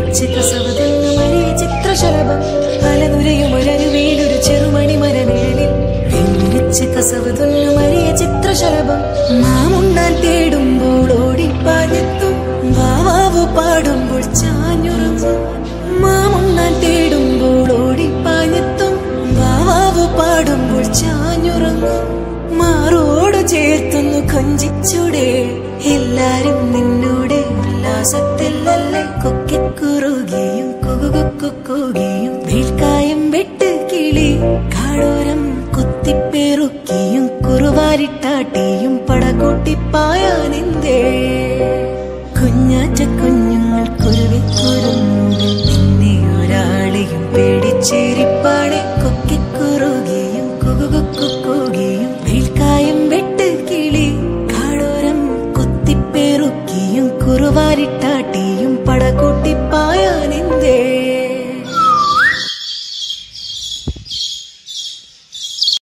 വെച്ച് കസവതെന്ന് മഴയ ചിത്രശലഭം അലനുരയുമൊരരുവേലൊരു ചെറുമണി മരനിഴലിൽ വെച്ച് കസവതൊന്നു മഴയ ചിത്രശലഭം മാമുണ്ണാൻ തേടുമ്പോൾ ഓടിപ്പാഞ്ഞെത്തും വാവാവു പാടുമ്പോൾ ചാഞ്ഞുറങ്ങും മാമുണ്ണാൻ തേടുമ്പോൾ ഓടിപ്പാഞ്ഞെത്തും വാവാവു പാടുമ്പോൾ ചാഞ്ഞുറങ്ങും മാറോട് ചേർത്തൊന്നു കൊഞ്ചിച്ചൂടെ എല്ലാരും നിന്നോടെ ഉല്ലാസത്തിലല്ലേ കൊക്കിക്കുറുകിയും കുകുകുക്കുകുകയും വീൽക്കായം വെട്ട് കിളി കാടോരം കുത്തിപ്പേറുക്കിയും കുറുവാരിട്ടാട്ടിയും പടകൂട്ടിപ്പായാനിന്തേ കുഞ്ഞാറ്റ കുഞ്ഞ